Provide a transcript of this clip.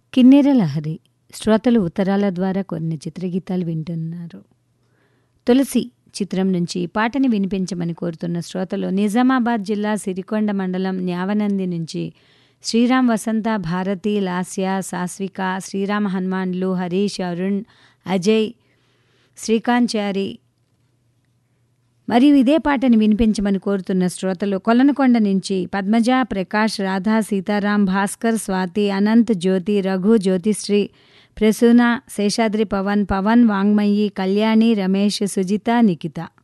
కిన్నెర లహరి శ్రోతలు ఉత్తరాల ద్వారా కొన్ని చిత్రగీతాలు వింటున్నారు తులసి చిత్రం నుంచి పాటని వినిపించమని కోరుతున్న శ్రోతలు నిజామాబాద్ జిల్లా సిరికొండ మండలం న్యావనంది నుంచి శ్రీరామ్ వసంత భారతి లాస్య సాస్విక శ్రీరామ హనుమాన్లు హరీష్ అరుణ్ అజయ్ శ్రీకాంచారి మరియు ఇదే పాటని వినిపించమని కోరుతున్న శ్రోతలు కొలనకొండ నుంచి పద్మజ ప్రకాష్ రాధా సీతారాం భాస్కర్ స్వాతి అనంత్ జ్యోతి రఘు జ్యోతిశ్రీ ప్రసూన శేషాద్రి పవన్ పవన్ వాంగ్మయి కళ్యాణి రమేష్ సుజిత నిఖిత